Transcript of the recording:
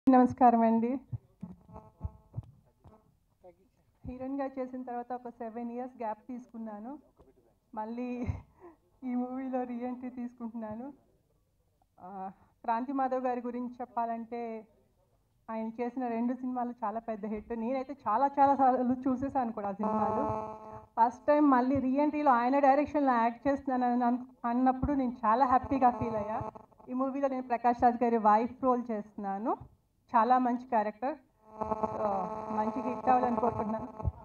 నమస్కారం అండి హీరోయిన్గా చేసిన తర్వాత ఒక సెవెన్ ఇయర్స్ గ్యాప్ తీసుకున్నాను మళ్ళీ ఈ మూవీలో రీఎంట్రీ తీసుకుంటున్నాను ఆ, క్రాంతి మాధవ్ గారి గురించి చెప్పాలంటే ఆయన చేసిన రెండు సినిమాలు చాలా పెద్ద హిట్ నేనైతే చాలా చాలా సార్లు చూసేసాను కూడా ఆ సినిమాలు ఫస్ట్ టైం మళ్ళీ రీఎంట్రీలో ఆయన డైరెక్షన్లో యాక్ట్ చేస్తున్నాను అని అన్- అన్నప్పుడు నేను చాలా హ్యాపీగా ఫీల్ అయ్యా ఈ మూవీలో నేను ప్రకాష్ రాజ్ గారి వైఫ్ రోల్ చేస్తున్నాను చాలా మంచి క్యారెక్టర్ మంచి హిట్ అవ్వాలని కోరుకుంటున్నాను